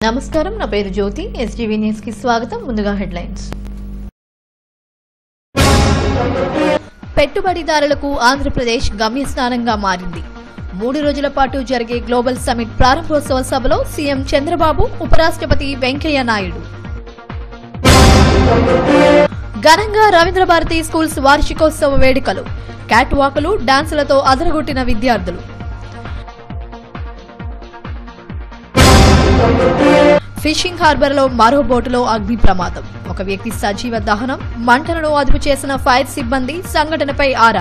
నమస్కారం నా పేరు జ్యోతి ఎస్జీవీ న్యూస్ కి స్వాగతం ముందుగా హెడ్లైన్స్ పెట్టుబడిదారులకు ఆంధ్రప్రదేశ్ గమ్యస్థానంగా మారింది మూడు రోజుల పాటు జరిగే గ్లోబల్ సమిట్ ప్రారంభోత్సవ సభలో సీఎం చంద్రబాబు ఉపరాష్ట్రపతి వెంకయ్య నాయుడు ఘనంగా రవీంద్ర భారతి స్కూల్స్ వార్షికోత్సవ వేడుకలు క్యాట్ వాకులు డాన్సులతో అదరగొట్టిన విద్యార్థులు ఫిషింగ్ హార్బర్ లో మరో బోటులో అగ్ని ప్రమాదం ఒక వ్యక్తి సజీవ దహనం మంటలను అదుపు చేసిన ఫైర్ సిబ్బంది సంఘటనపై ఆరా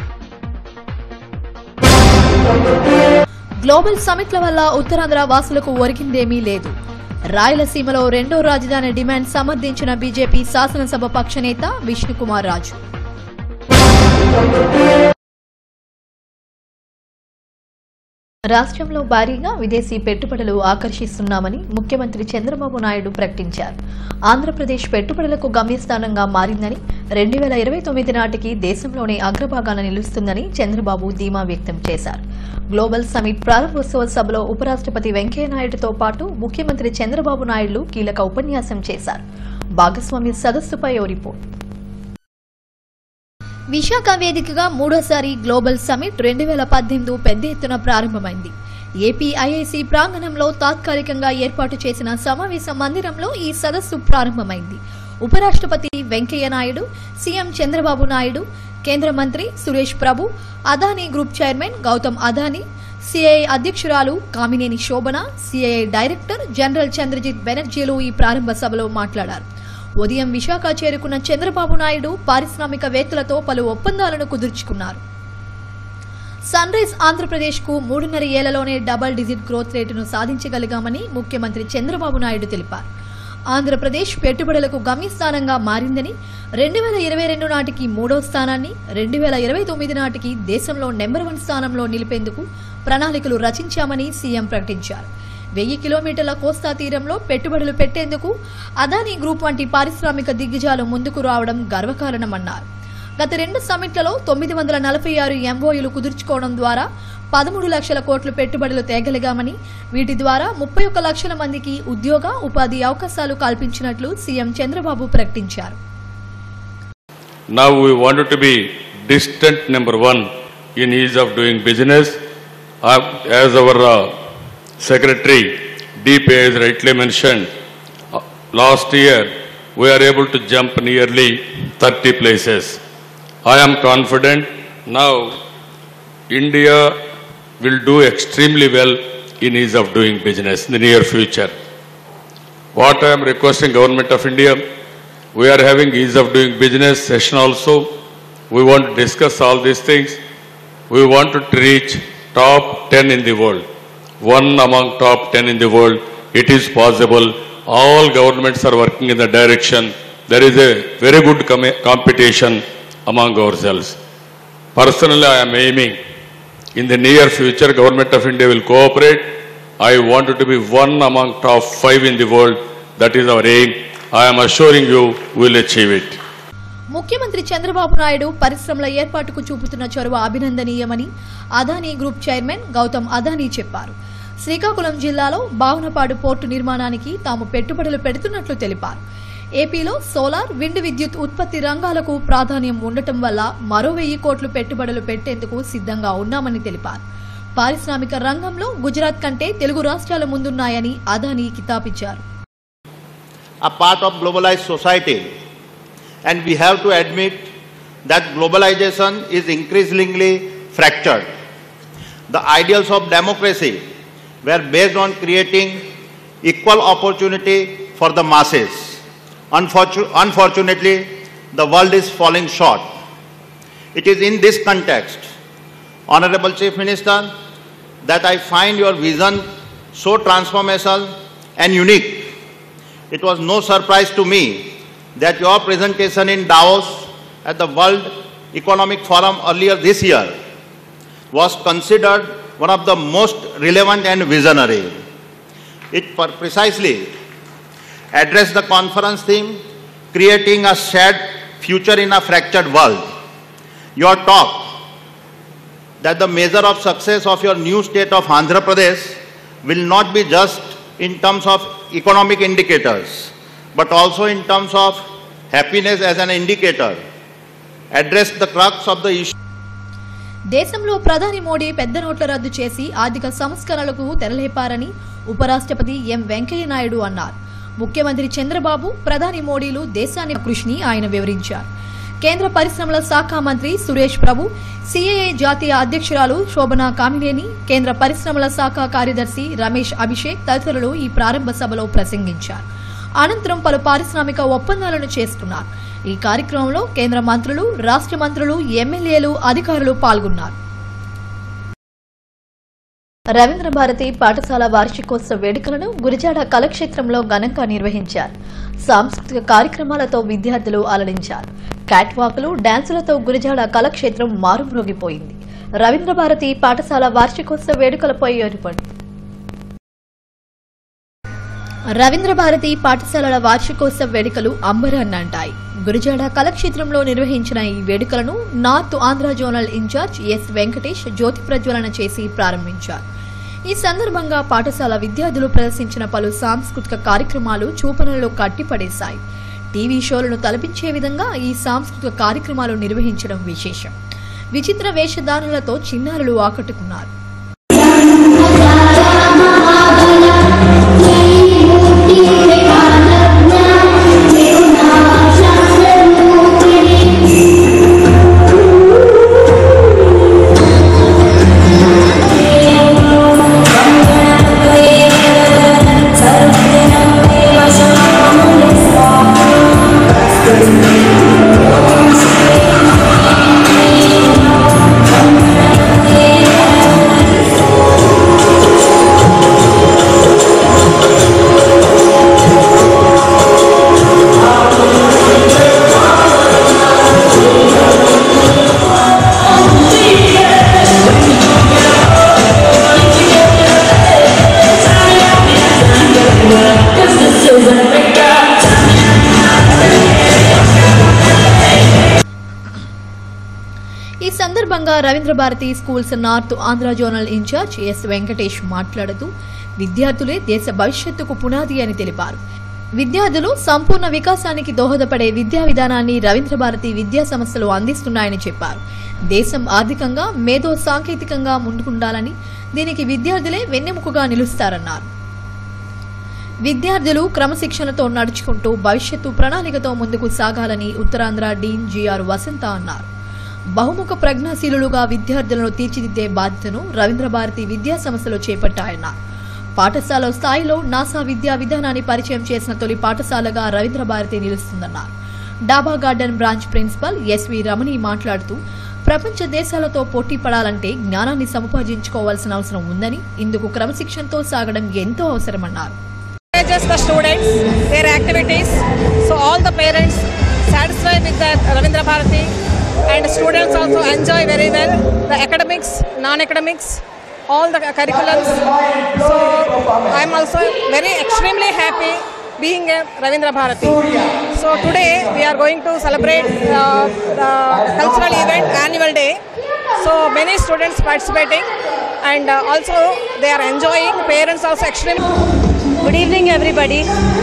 గ్లోబల్ సమిట్ల వల్ల ఉత్తరాంధ్ర వాసులకు ఒరిగిందేమీ లేదు రాయలసీమలో రెండో రాజధాని డిమాండ్ సమర్థించిన బీజేపీ శాసనసభ పక్షనేత విష్ణుకుమార్ రాజు రాష్ట్రంలో భారీగా విదేశీ పెట్టుబడులు ఆకర్షిస్తున్నామని ముఖ్యమంత్రి చంద్రబాబు నాయుడు ప్రకటించారు ఆంధ్రప్రదేశ్ పెట్టుబడులకు గమ్యస్థానంగా మారిందని రెండు వేల ఇరవై తొమ్మిది నాటికి దేశంలోనే అగ్రభాగాన నిలుస్తుందని చంద్రబాబు ధీమా వ్యక్తం చేశారు గ్లోబల్ సమిట్ ప్రారంభోత్సవ సభలో ఉపరాష్ట్రపతి వెంకయ్యనాయుడుతో పాటు ముఖ్యమంత్రి చంద్రబాబు నాయుడు కీలక ఉపన్యాసం చేశారు భాగస్వామ్య సదస్సుపై ఓ రిపోర్ట్ విశాఖ వేదికగా మూడోసారి గ్లోబల్ సమిట్ రెండు వేల పద్దెనిమిది పెద్ద ఎత్తున ప్రారంభమైంది ఏపీ ఐఐసి ప్రాంగణంలో తాత్కాలికంగా ఏర్పాటు చేసిన సమావేశ మందిరంలో ఈ సదస్సు ప్రారంభమైంది ఉపరాష్ట్రపతి వెంకయ్య నాయుడు సీఎం చంద్రబాబు నాయుడు కేంద్ర మంత్రి Suresh Prabhu Adani group chairman Gautam Adani CII అధ్యక్షురాలు Kamineni Sobhana CII director general Chandrajit బెనర్జీలు ఈ ప్రారంభ సభలో మాట్లాడారు ఉదయం విశాఖ చేరుకున్న చంద్రబాబు నాయుడు పారిశ్రామికవేత్తలతో పలు ఒప్పందాలను కుదుర్చుకున్నారు సన్ రైజ్ ఆంధ్రప్రదేశ్ కు మూడున్నర ఏళ్లలోనే డబల్ డిజిట్ గ్రోత్ రేటును సాధించగలిగామని ముఖ్యమంత్రి చంద్రబాబు నాయుడు తెలిపారు ఆంధ్రప్రదేశ్ పెట్టుబడులకు గమ్యస్థానంగా మారిందని రెండు వేల ఇరవై రెండు నాటికి మూడో స్థానాన్ని రెండు వేల ఇరవై తొమ్మిది నాటికి దేశంలో నెంబర్ వన్ స్థానంలో నిలిపేందుకు ప్రణాళికలు రచించామని సీఎం ప్రకటించారు వెయ్యి కిలోమీటర్ల కోస్తా తీరంలో పెట్టుబడులు పెట్టేందుకు అదానీ గ్రూప్ వంటి పారిశ్రామిక దిగ్గజాలు ముందుకు రావడం గర్వకారణమన్నారు గత రెండు సమిట్లలో తొమ్మిది వందల నలభై ఆరు ఎంఓయూలు కుదుర్చుకోవడం ద్వారా పదమూడు లక్షల కోట్లు పెట్టుబడులు తేగలిగామని వీటి ద్వారా ముప్పై ఒక్క లక్షల మందికి ఉద్యోగ ఉపాధి అవకాశాలు కల్పించినట్లు సీఎం చంద్రబాబు ప్రకటించారు Now we wanted to be distant number one in ease of doing business. Uh, As our uh, secretary, DP has rightly mentioned, uh, last year we are able to jump nearly 30 places. I am confident now India will do extremely well in ease of doing business in the near future. What I am requesting Government of India, we are having ease of doing business session also. We want to discuss all these things. We want to reach top 10 in the world. One among top 10 in the world. It is possible. All governments are working in the direction. There is a very good com- competition among ourselves. Personally, I am aiming in the near future, Government of India will cooperate. I wanted to be one among top five in the world. That is our aim. I am assuring you we will achieve it. ముఖ్యమంత్రి చంద్రబాబు నాయుడు పరిశ్రమల ఏర్పాటుకు చూపుతున్న చొరవ అభినందనీయమని Adani group chairman Gautam Adani చెప్పారు శ్రీకాకుళం జిల్లాలో Bhavanapadu port నిర్మాణానికి తాము పెట్టుబడులు పెడుతున్నట్లు తెలిపారు ఏపీలో సోలార్ విండ్ విద్యుత్ ఉత్పత్తి రంగాలకు ప్రాధాన్యం ఉండటం వల్ల మరో వెయ్యి కోట్లు పెట్టుబడులు పెట్టేందుకు సిద్ధంగా ఉన్నామని తెలిపారు పారిశ్రామిక రంగంలో గుజరాత్ కంటే తెలుగు రాష్ట్రాల ముందున్నాయని Adani కితాబిచ్చారు a part of globalized society. And we have to admit that globalization is increasingly fractured. The ideals of democracy were based on creating equal opportunity for the masses. Unfortu- unfortunately, the world is falling short. It is in this context, Honorable Chief Minister, that I find your vision so transformational and unique it was no surprise to me that your presentation in Davos at the World Economic Forum earlier this year was considered one of the most relevant and visionary. It per- precisely addressed the conference theme, creating a shared future in a fractured world. Your talk that the measure of success of your new state of Andhra Pradesh will not be just in terms of economic indicators, but also in terms of happiness as an indicator, address the crux of the issue. దేశంలో ప్రధాని మోడీ పెద్ద నోట్ల రద్దు చేసి ఆర్థిక సంస్కరణలకు తెరలేపారని ఉపరాష్ట్రపతి ఎం వెంకయ్య నాయుడు అన్నారు ముఖ్యమంత్రి చంద్రబాబు ప్రధాని మోడీలు దేశాన్ని కృషిని ఆయన వివరించారు కేంద్ర పరిశ్రమల శాఖ మంత్రి సురేష్ ప్రభు సిఐఏ జాతీయ అధ్యక్షురాలు శోభనా కామినేని కేంద్ర పరిశ్రమల శాఖ కార్యదర్శి రమేష్ అభిషేక్ తదితరులు ఈ ప్రారంభ సభలో ప్రసంగించారు అనంతరం పలు పారిశ్రామిక ఒప్పందాలను చేసుకున్నారు ఈ కార్యక్రమంలో కేంద్ర మంత్రులు రాష్ట్ర మంత్రులు ఎమ్మెల్యేలు అధికారులు పాల్గొన్నారు రవీంద్ర భారతి పాఠశాల వార్షికోత్సవ వేడుకలను గురిజాడ కళాక్షేత్రంలో ఘనంగా నిర్వహించారు సాంస్కృతిక కార్యక్రమాలతో విద్యార్థులు అలరించారు క్యాట్ వాకులు డాన్సులతో గురిజాడ కళాక్షేత్రం మారుమ్రోగిపోయింది రవీంద్ర భారతి పాఠశాల వార్షికోత్సవ వేడుకలపై ఏర్పడి రవీంద్ర భారతి పాఠశాలల వార్షికోత్సవ వేడుకలు అంబరాన్నంటాయి గురిజాడ కళాక్షేత్రంలో నిర్వహించిన ఈ వేడుకలను north Andhra zonal incharge S Venkatesh జ్యోతి ప్రజ్వలన చేసి ప్రారంభించారు ఈ సందర్భంగా పాఠశాల విద్యార్థులు ప్రదర్శించిన పలు సాంస్కృతిక కార్యక్రమాలు చూపనలో కట్టిపడేశాయి టీవీ షోలను తలపించే విధంగా ఈ సాంస్కృతిక కార్యక్రమాలు నిర్వహించడం విశేషం విచిత్ర వేషధారణలతో చిన్నారులు ఆకట్టుకున్నారు ఈ సందర్భంగా Ravindra Bharati schools north Andhra zonal incharge S Venkatesh మాట్లాడుతూ విద్యార్థులే దేశ భవిష్యత్తుకు పునాది అని తెలిపారు విద్యార్థులు సంపూర్ణ వికాసానికి దోహదపడే విద్యా విధానాన్ని రవీంద్ర భారతి విద్యా సంస్థలు అందిస్తున్నాయని చెప్పారు దేశం ఆర్థికంగా మేధో సాంకేతికంగా ముందుకుండాలని దీనికి విద్యార్థులే వెన్నెముకగా నిలుస్తారన్నారు విద్యార్థులు క్రమశిక్షణతో నడుచుకుంటూ భవిష్యత్తు ప్రణాళికతో ముందుకు సాగాలని ఉత్తరాంధ్ర డీన్ జిఆర్ వసంత అన్నారు బహుముఖ ప్రజ్ఞాశీలులుగా విద్యార్థులను తీర్చిదిద్దే బాధ్యతను రవీంద్ర భారతి విద్యా సంస్థలు చేపట్టాయన్నారు పాఠశాల స్థాయిలో నాసా విద్యా విధానాన్ని పరిచయం చేసిన తొలి పాఠశాలగా రవీంద్ర భారతి నిలుస్తుందన్నారు Daba garden branch principal SV Ramani మాట్లాడుతూ ప్రపంచ దేశాలతో పోటీ పడాలంటే జ్ఞానాన్ని సముపార్జించుకోవాల్సిన అవసరం ఉందని ఇందుకు క్రమశిక్షణతో సాగడం ఎంతో అవసరమన్నారు encourages the students, their activities. So all the parents satisfied with the Ravindra Bharati and students also enjoy very well the academics, non-academics, all the curriculums. So I'm also very extremely happy being a Ravindra Bharati. So today we are going to celebrate uh, the cultural event annual day. So many students participating and uh, also they are enjoying. Parents also extremely. Good evening, everybody.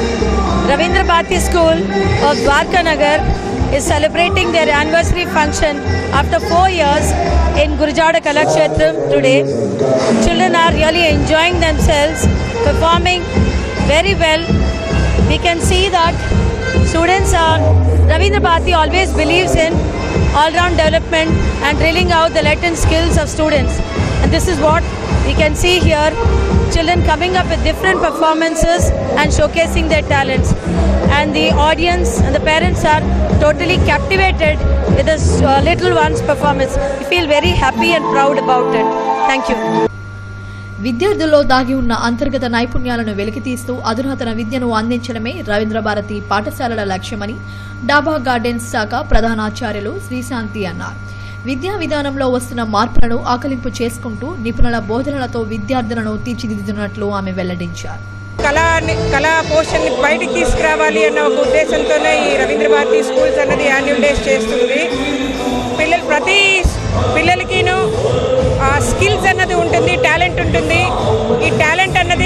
Ravindra Bharati School of Dwarka Nagar is celebrating their anniversary function after four years in Gurjada Kalakshetram today. Children are really enjoying themselves, performing very well. We can see that students are, Ravindra Bharati always believes in all-round development and drilling out the latent skills of students. And this is what we can see here children coming up with different performances and showcasing their talents. And the audience and the parents are totally captivated with this uh, little one's performance. We feel very happy and proud about it. Thank you. విద్యార్థుల్లో దాగి ఉన్న అంతర్గత నైపుణ్యాలను వెలికితీస్తూ అధునాతన విద్యను అందించడమే రవీంద్ర భారతి పాఠశాలల లక్ష్యమని డాబా గార్డెన్స్ శాఖ ప్రధానాచార్యులు శ్రీశాంతి అన్నారు విద్యా విధానంలో వస్తున్న మార్పులను ఆకలింపు చేసుకుంటూ నిపుణుల బోధనలతో విద్యార్థులను తీర్చిదిద్దుతున్నట్లు ఆమె వెల్లడించారు కళాని కళా పోషన్ని బయటికి తీసుకురావాలి అన్న ఒక ఉద్దేశంతోనే ఈ రవీంద్ర భారతి స్కూల్స్ అన్నది యాన్యువల్ డేస్ చేస్తుంది పిల్లలు ప్రతి పిల్లలకిను ఆ స్కిల్స్ అన్నది ఉంటుంది టాలెంట్ ఉంటుంది ఈ టాలెంట్ అన్నది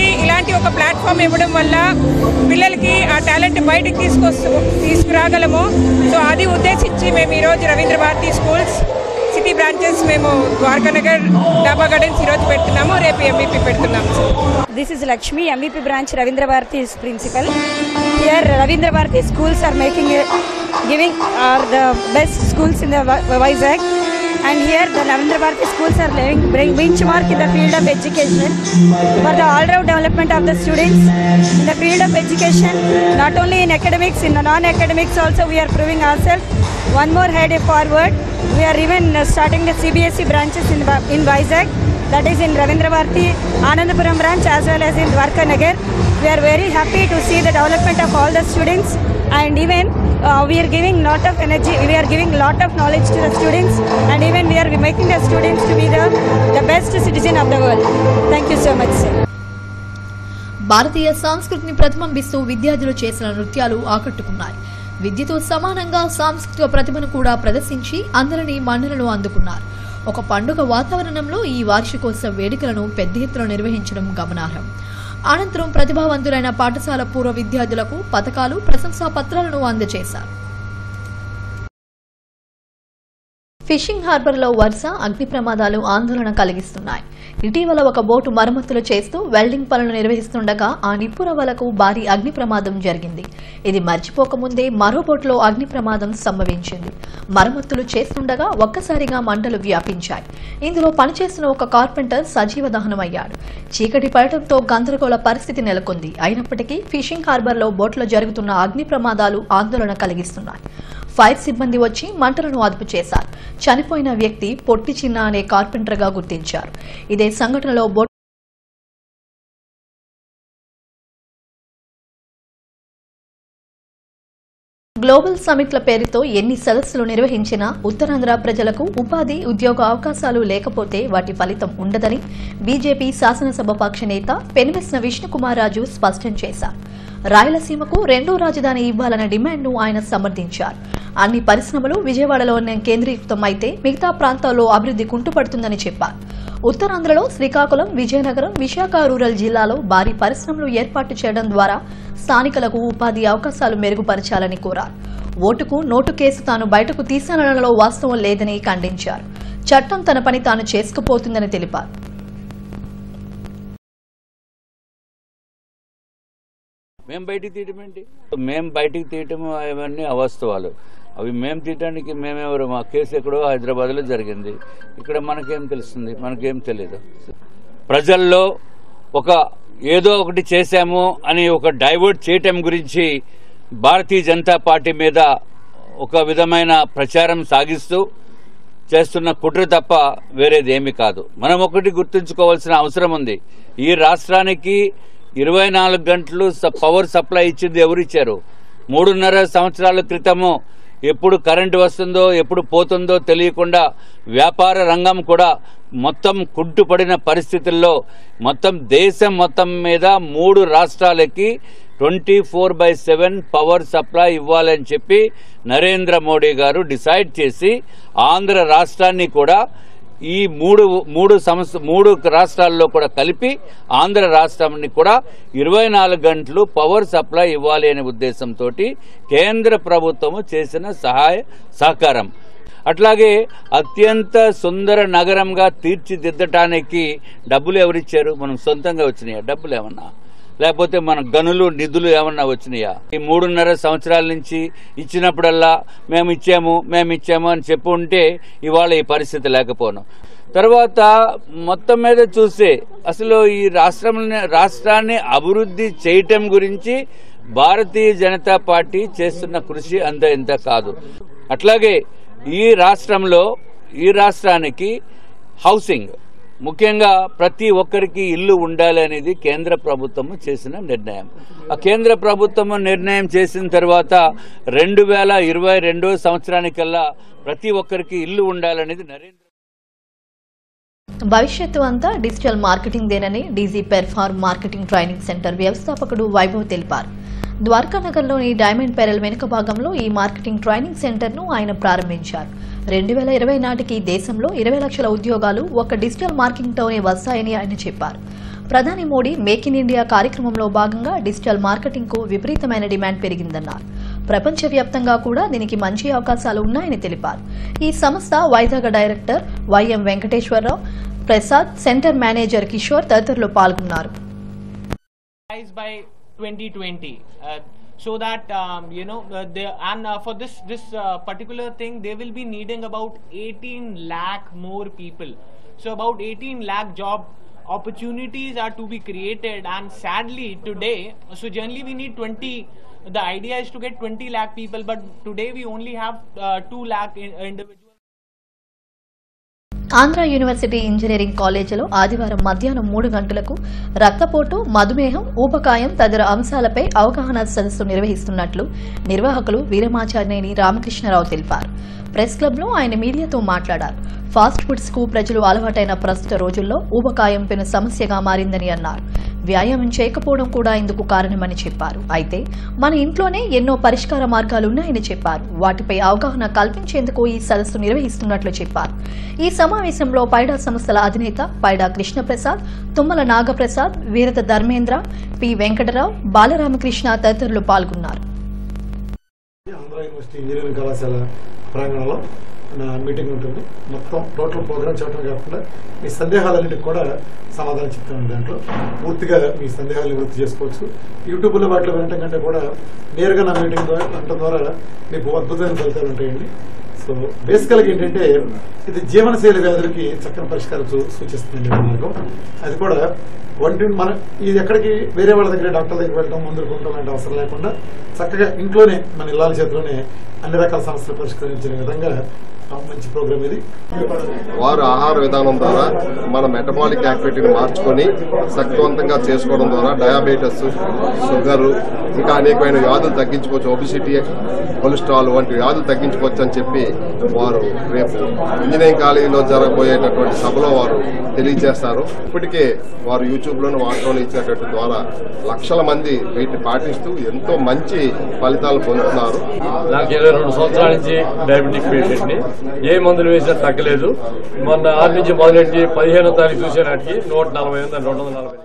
ఇలాంటి ఒక ప్లాట్ఫామ్ ఇవ్వడం వల్ల పిల్లలకి ఆ టాలెంట్ బయటికి తీసుకొస్తూ తీసుకురాగలము సో అది ఉద్దేశించి మేము ఈరోజు Ravindra Bharati schools city branches మేము ద్వారకానగర్ డాబా గార్డెన్స్ ఈరోజు పెడుతున్నాము రేపు ఎంఈపీ పెడుతున్నాము This is Lakshmi, MVP branch Ravindra Bharati is principal. Here Ravindra Bharati schools are making a, giving are the best schools in the Vi- Vizag. And here the Ravindra Bharati schools are laying bring benchmark in the field of education for the all-round development of the students in the field of education. Not only in academics, in the non-academics also we are proving ourselves. One more head forward. We are even uh, starting the CBSE branches in Va- in Vizag. That is in Ravindra Bharati, Anandapuram branch as well as in Dwarka Nagar. We are very happy to see the development of all the students and even uh, we are giving lot of energy, we are giving lot of knowledge to the students and even we are making the students to be the, the best citizen of the world. Thank you so much, sir. భారతీయ సంస్కృతిని ప్రతిబింబిస్తూ విద్యార్థులు చేసిన నృత్యాలు ఆకట్టుకున్నాయి విద్యతో సమానంగా సాంస్కృతిక ప్రతిభను కూడా ప్రదర్శించి అందరినీ మన్ననలు అందుకున్నారు ఒక పండుగ వాతావరణంలో ఈ వార్షికోత్సవ వేడుకలను పెద్ద ఎత్తున నిర్వహించడం గమనార్హం అనంతరం ప్రతిభావంతులైన పాఠశాల పూర్వ విద్యార్థులకు పథకాలు ప్రశంసా పత్రాలను అందజేశారు ఫిషింగ్ హార్బర్లో వరుస అగ్ని ప్రమాదాలు ఆందోళన కలిగిస్తున్నాయి ఇటీవల ఒక బోటు మరమ్మతులు చేస్తూ వెల్డింగ్ పనులు నిర్వహిస్తుండగా ఆ నిప్పుర వలకు భారీ అగ్ని ప్రమాదం జరిగింది ఇది మర్చిపోకముందే మరో బోటులో అగ్ని ప్రమాదం సంభవించింది మరమ్మతులు చేస్తుండగా ఒక్కసారిగా మంటలు వ్యాపించాయి ఇందులో పనిచేస్తున్న ఒక కార్పెంటర్ సజీవ దహనమయ్యాడు చీకటి పడటంతో గందరగోళ పరిస్థితి నెలకొంది అయినప్పటికీ ఫిషింగ్ హార్బర్లో బోట్లో జరుగుతున్న అగ్ని ప్రమాదాలు ఆందోళన కలిగిస్తున్నాయి ఫైర్ సిబ్బంది వచ్చి మంటలను అదుపు చేశారు చనిపోయిన వ్యక్తి పొట్టి చిన్న అనే కార్పెంటర్ గా గుర్తించారు ఇదే సంఘటనలో బోట్ గ్లోబల్ సమిట్ల పేరుతో ఎన్ని సదస్సులు నిర్వహించినా ఉత్తరాంధ్ర ప్రజలకు ఉపాధి ఉద్యోగ అవకాశాలు లేకపోతే వాటి ఫలితం ఉండదని బీజేపీ శాసనసభ పక్ష నేత పెనిమెస్న విష్ణుకుమార్ రాజు స్పష్టం చేశారు రాయలసీమకు రెండో రాజధాని ఇవ్వాలన్న డిమాండ్ను ఆయన సమర్థించారు అన్ని పరిశ్రమలు విజయవాడలోనే కేంద్రీకృతం అయితే మిగతా ప్రాంతాల్లో అభివృద్ధి కుంటుపడుతుందని చెప్పారు ఉత్తరాంధ్రలో శ్రీకాకుళం విజయనగరం విశాఖ రూరల్ జిల్లాలో భారీ పరిశ్రమలు ఏర్పాటు చేయడం ద్వారా స్థానికులకు ఉపాధి అవకాశాలు మెరుగుపరచాలని కోరారు ఓటుకు నోటు కేసు తాను బయటకు తీసానడంలో వాస్తవం లేదని ఖండించారు చట్టం తన పని తాను చేసుకుపోతుందని తెలిపారు మేము బయటికి తీయటం ఏంటి మేము బయటికి తీయటం అవన్నీ అవాస్తవాలు అవి మేము తీయటానికి మేమెవరు మా కేసు ఎక్కడో హైదరాబాద్లో జరిగింది ఇక్కడ మనకేం తెలుస్తుంది మనకేం తెలియదు ప్రజల్లో ఒక ఏదో ఒకటి చేశాము అని ఒక డైవర్ట్ చేయటం గురించి భారతీయ జనతా పార్టీ మీద ఒక విధమైన ప్రచారం సాగిస్తూ చేస్తున్న కుట్ర తప్ప వేరేది ఏమీ కాదు మనం ఒకటి గుర్తుంచుకోవాల్సిన అవసరం ఉంది ఈ రాష్ట్రానికి ఇరవై నాలుగు గంటలు స- పవర్ సప్లై ఇచ్చింది ఎవరు ఇచ్చారు మూడున్నర సంవత్సరాల క్రితము ఎప్పుడు కరెంటు వస్తుందో ఎప్పుడు పోతుందో తెలియకుండా వ్యాపార రంగం కూడా మొత్తం కుంటుపడిన పరిస్థితుల్లో మొత్తం దేశం మొత్తం మీద మూడు రాష్ట్రాలకి twenty four by seven power supply ఇవ్వాలని చెప్పి నరేంద్ర మోడీ గారు డిసైడ్ చేసి ఆంధ్ర రాష్ట్రాన్ని కూడా ఈ మూడు మూడు సంవత్సర మూడు రాష్ట్రాల్లో కూడా కలిపి ఆంధ్ర రాష్ట్రాన్ని కూడా ఇరవై నాలుగు గంటలు పవర్ సప్లై ఇవ్వాలి అనే ఉద్దేశంతో కేంద్ర ప్రభుత్వము చేసిన సహాయ సహకారం అట్లాగే అత్యంత సుందర నగరంగా తీర్చిదిద్దటానికి డబ్బులు ఎవరిచ్చారు మనం సొంతంగా వచ్చినాయా డబ్బులు ఏమన్నా లేకపోతే మన గనులు నిధులు ఏమన్నా వచ్చినాయా ఈ మూడున్నర సంవత్సరాల నుంచి ఇచ్చినప్పుడల్లా మేము ఇచ్చాము మేము ఇచ్చాము అని చెప్పు ఉంటే ఇవాళ ఈ పరిస్థితి లేకపోను తర్వాత మొత్తం మీద చూస్తే అసలు ఈ రాష్ట్రం రాష్ట్రాన్ని అభివృద్ధి చేయటం గురించి భారతీయ జనతా పార్టీ చేస్తున్న కృషి అంత ఇంత కాదు అట్లాగే ఈ రాష్ట్రంలో ఈ రాష్ట్రానికి హౌసింగ్ ముఖ్యంగా ప్రతి ఒక్కరికి ఇల్లు ఉండాలి అనేది కేంద్ర ప్రభుత్వము చేసిన నిర్ణయం ఆ కేంద్ర ప్రభుత్వము నిర్ణయం చేసిన తర్వాత రెండు వేల ఇరవై రెండో సంవత్సరానికల్లా ప్రతి ఒక్కరికి ఇల్లు ఉండాలనేది నరేంద్ర భవిష్యత్తు అంతా డిజిటల్ మార్కెటింగ్ దేనని DG perform marketing training centre వ్యవస్థాపకుడు వైభవ్ తెలిపారు ద్వారకా నగర్లోని డైమండ్ పెరల్ వెనుక భాగంలో ఈ మార్కెటింగ్ ట్రైనింగ్ సెంటర్ను ఆయన ప్రారంభించారు రెండు వేల ఇరవై నాటికి దేశంలో ఇరవై లక్షల ఉద్యోగాలు ఒక డిజిటల్ మార్కెటింగ్తోనే వస్తాయని ఆయన చెప్పారు ప్రధాని మోడీ మేక్ ఇన్ ఇండియా కార్యక్రమంలో భాగంగా డిజిటల్ మార్కెటింగ్ కు విపరీతమైన డిమాండ్ పెరిగిందన్నారు ప్రపంచవ్యాప్తంగా కూడా దీనికి మంచి అవకాశాలు ఉన్నాయని తెలిపారు ఈ సంస్థ Vizag director Y M Venkateswararao Prasad centre manager Kishore తదితరులు పాల్గొన్నారు guys by 2020 uh, so that um, you know uh, they and uh, for this this uh, particular thing they will be needing about 18 lakh more people so about 18 lakh job opportunities are to be created and sadly today so generally we need 20 the idea is to get 20 lakh people but today we only have uh, 2 lakh in, individuals Andhra university engineering కాలేజీలో ఆదివారం మధ్యాహ్నం మూడు గంటలకు రక్తపోటు మధుమేహం ఊబకాయం తదితర అంశాలపై అవగాహన సదస్సు నిర్వహిస్తున్నట్లు నిర్వాహకులు వీరమాచార్నేని రామకృష్ణరావు తెలిపారు ప్రెస్ క్లబ్లో ఆయన మీడియాతో మాట్లాడారు ఫాస్ట్ ఫుడ్స్ కు ప్రజలు అలవాటైన ప్రస్తుత రోజుల్లో ఊబకాయం పెను సమస్యగా మారిందని అన్నారు వ్యాయామం చేయకపోవడం కూడా ఇందుకు కారణమని చెప్పారు అయితే మన ఇంట్లోనే ఎన్నో పరిష్కార మార్గాలున్నాయని చెప్పారు వాటిపై అవగాహన కల్పించేందుకు ఈ సదస్సు నిర్వహిస్తున్నట్లు చెప్పారు ఈ సమావేశంలో పైడా సంస్థల అధినేత పైడా కృష్ణప్రసాద్ తుమ్మల నాగప్రసాద్ వీరత ధర్మేంద్ర పి వెంకటరావు బాలరామకృష్ణ తదితరులు పాల్గొన్నారు ఆంధ్ర యూనివర్సిటీ ఇంజనీరింగ్ కళాశాల ప్రాంగణంలో నా మీటింగ్ ఉంటుంది మొత్తం టోటల్ ప్రోగ్రామ్ చెప్పడం కాకుండా మీ సందేహాలన్నింటికి కూడా సమాధానం చెప్తాను దాంట్లో పూర్తిగా మీ సందేహాలను వృత్తి చేసుకోవచ్చు యూట్యూబ్లో వాటిలో వినటం కంటే కూడా నేరుగా నా మీటింగ్ ద్వారా వినటం ద్వారా మీకు అద్భుతమైన ఫలితాలు ఉంటాయండి సో బేసికల్గా ఏంటంటే ఇది జీవనశైలి వ్యాధులకి చక్కని పరిష్కారం సూ- సూచిస్తుంది ఈ మార్గం అది కూడా వంటి మన ఇది ఎక్కడికి వేరే వాళ్ళ దగ్గర డాక్టర్ దగ్గర వెళ్ళడం మందులు కొనడం లాంటి అవసరం లేకుండా చక్కగా ఇంట్లోనే మన ఇళ్ళ చేతిలోనే అన్ని రకాల సమస్యలు పరిష్కరించిన విధంగా ఆ మంచి ప్రోగ్రామ్ ఇది వారు ఆహార విధానం ద్వారా మన మెటబాలిక్ యాక్టివిటీని మార్చుకొని శక్తివంతంగా చేసుకోవడం ద్వారా డయాబెటీస్ షుగర్ ఇంకా అనేకమైన వ్యాధులు తగ్గించుకోవచ్చు ఒబిసిటీ కొలెస్ట్రాల్ వంటి వ్యాధులు తగ్గించుకోవచ్చు అని చెప్పి వారు రేపు ఇంజనీరింగ్ కాలేజీలో జరగబోయేటటువంటి సభలో వారు తెలియజేస్తారు ఇప్పటికే వారు యూట్యూబ్ లోను వాటిలోనే ఇచ్చినటువంటి ద్వారా లక్షల మంది వీటిని పాటిస్తూ ఎంతో మంచి ఫలితాలు పొందుతున్నారు నాకు ఇరవై రెండు సంవత్సరాల నుంచి డయాబెటిక్ పేషెంట్ ని ఏ మందులు వేసినా తగ్గలేదు మొన్న ఆరు నుంచి మొదలెట్టి పదిహేనో తారీఖు చూసేనాటికి నూట నలభై ఎనిమిది రెండు వందల నలభై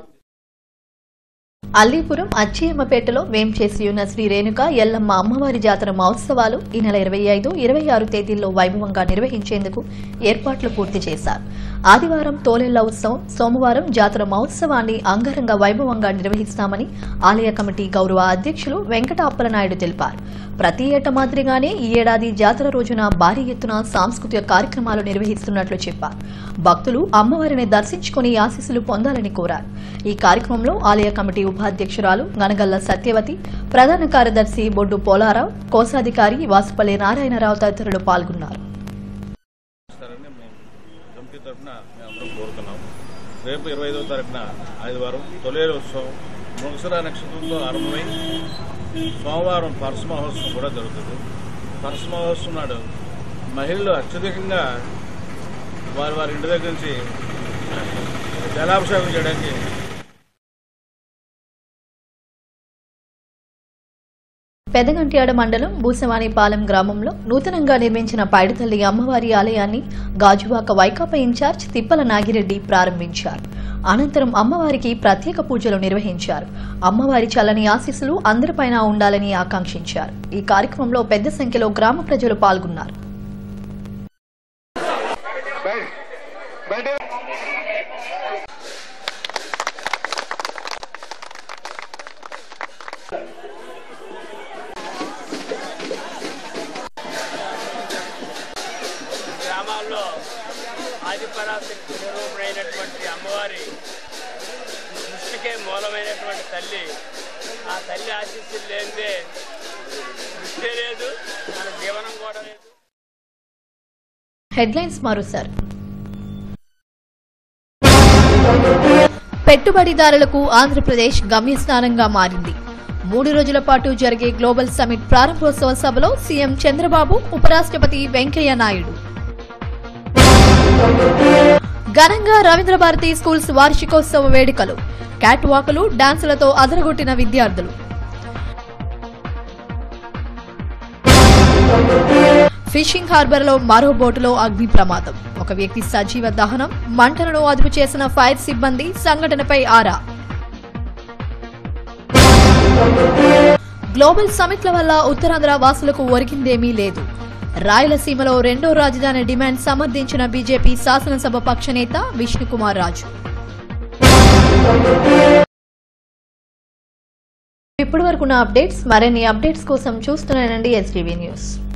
అల్లీపురం అచ్చియమ్మపేటలో వేం చేసి ఉన్న శ్రీ రేణుక ఎల్లమ్మ అమ్మవారి జాతర మహోత్సవాలు ఈ నెల ఇరవై ఐదు ఇరవై ఆరు తేదీల్లో వైభవంగా నిర్వహించేందుకు ఏర్పాట్లు పూర్తి చేశారు ఆదివారం తోలెళ్ల ఉత్సవం సోమవారం జాతర మహోత్సవాన్ని అంగరంగ వైభవంగా నిర్వహిస్తామని ఆలయ కమిటీ గౌరవ అధ్యక్షులు వెంకట అప్పలనాయుడు తెలిపారు ప్రతి ఏటా మాదిరిగానే ఈ ఏడాది జాతర రోజున భారీ ఎత్తున సాంస్కృతిక కార్యక్రమాలు నిర్వహిస్తున్నట్లు చెప్పారు భక్తులు అమ్మవారిని దర్శించుకుని ఆశీస్సులు పొందాలని కోరారు ఈ కార్యక్రమంలో ఆలయ కమిటీ ఉపాధ్యక్షురాలు గనగల్ల సత్యవతి ప్రధాన కార్యదర్శి బొడ్డు పోలారావు కోశాధికారి వాసుపల్లి నారాయణరావు తదితరులు పాల్గొన్నారు ఇస్తారని మేము కమిటీ తరఫున మేము అందరం కోరుతున్నాం రేపు ఇరవై ఐదవ తారీఖున ఆదివారం తొలేరు ఉత్సవం ముగసరా నక్షత్రంతో ఆరంభమై సోమవారం పరశు మహోత్సవం కూడా జరుగుతుంది పరశు మహోత్సవం నాడు మహిళలు అత్యధికంగా వారి వారి ఇంటి దగ్గర నుంచి జలాభిషేకం చేయడానికి పెదగంట్యాడ మండలం బూసవాణిపాలెం గ్రామంలో నూతనంగా నిర్మించిన పైడితల్లి అమ్మవారి ఆలయాన్ని గాజువాక వైకాపా ఇన్ఛార్జ్ తిప్పల నాగిరెడ్డి ప్రారంభించారు అనంతరం అమ్మవారికి ప్రత్యేక పూజలు నిర్వహించారు అమ్మవారి చల్లని ఆశీస్సులు అందరిపైన ఉండాలని ఆకాంక్షించారు ఈ కార్యక్రమంలో పెద్ద సంఖ్యలో గ్రామ ప్రజలు పాల్గొన్నారు గ్రామాల్లో ఆదిపరాశక్తి నిరూపణైనటువంటి అమ్మవారి సృష్టికే మూలమైనటువంటి తల్లి ఆ తల్లి ఆశీస్సులు లేనిదే సృష్టి లేదు మన జీవనం కూడా లేదు హెడ్లైన్స్ మరోసారి పెట్టుబడిదారులకు ఆంధ్రప్రదేశ్ గమ్యస్థానంగా మారింది మూడు రోజుల పాటు జరిగే గ్లోబల్ సమిట్ ప్రారంభోత్సవ సభలో సీఎం చంద్రబాబు ఉపరాష్ట్రపతి వెంకయ్య నాయుడు ఘనంగా రవీంద్ర భారతి స్కూల్స్ వార్షికోత్సవ వేడుకలు క్యాట్ వాకులు డాన్సులతో అదరగొట్టిన విద్యార్థులు ఫిషింగ్ హార్బర్ లో మరో బోటులో అగ్ని ప్రమాదం ఒక వ్యక్తి సజీవ దహనం మంటలను అదుపు చేసిన ఫైర్ సిబ్బంది సంఘటనపై ఆరా గ్లోబల్ సమిట్ల వల్ల ఉత్తరాంధ్ర వాసులకు ఒరిగిందేమీ లేదు రాయలసీమలో రెండో రాజధాని డిమాండ్ సమర్థించిన బీజేపీ శాసనసభ పక్షనేత విష్ణుకుమార్ రాజు ఇప్పటి వరకున్న అప్డేట్స్ మరిన్ని అప్డేట్స్ కోసం చూస్తున్నానండి ఎస్టీవీ న్యూస్